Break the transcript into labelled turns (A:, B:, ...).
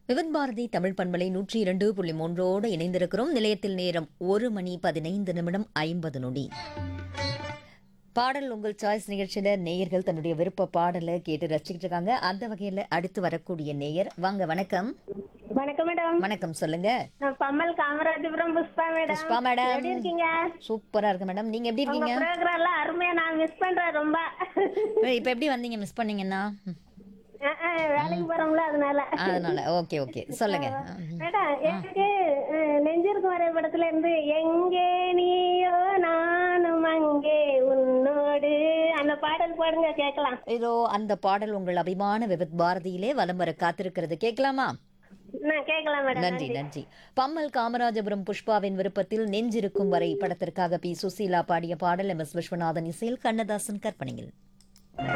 A: விவித் பாரதி தமிழ் பண்பலை நூற்றி இரண்டு புள்ளி மூன்றோடு இணைந்திருக்கிறோம் நிலையத்தில் நேரம் ஒரு மணி பதினைந்து நிமிடம் ஐம்பது நொடி பாடல் உங்கள் சாய்ஸ் நிகழ்ச்சியில நேயர்கள் தன்னுடைய விருப்ப பாடலை கேட்டு ரசிச்சுட்டு இருக்காங்க அந்த வகையில அடுத்து வரக்கூடிய நேயர் வாங்க வணக்கம்
B: வணக்கம் மேடம்
A: வணக்கம் சொல்லுங்க
B: நான் பம்மல் காமராஜபுரம் புஷ்பா மேடம்
A: புஷ்பா மேடம்
B: எப்படி இருக்கீங்க
A: சூப்பரா இருக்கு மேடம் நீங்க எப்படி
B: உங்க
A: இருக்கீங்க
B: ப்ரோக்ராம் எல்லாம் அருமையா நான் மிஸ் பண்றேன் ரொம்ப
A: இப்ப எப்படி வந்தீங்க மிஸ் பண்ணீங்கன்னா ம்,
B: அஹ், அஹ், வேலைக்கு போறோம்ல அதனால
A: அதனால ஓகே ஓகே சொல்லுங்க
B: மேடம் எனக்கு அஹ், நெஞ்சிருக்கும் வரைபடத்துல இருந்து எங்கே நீயோ நானும் அங்கே உன்னோடு அந்த பாடல் பாடுங்க கேட்கலாம்
A: இதோ அந்த பாடல் உங்கள் அபிமான விவித் பாரதியிலே வலம் வர காத்திருக்கிறது கேட்கலாமா
B: நான் கேட்கலாம் மேடம்
A: நன்றி நன்றி பம்மல் காமராஜபுரம் புஷ்பாவின் விருப்பத்தில் நெஞ்சிருக்கும் வரை படத்திற்காக பி சுசீலா பாடிய பாடல் எம் எஸ் விஸ்வநாதன் இசையில் கண்ணதாசன் கற்பனையில்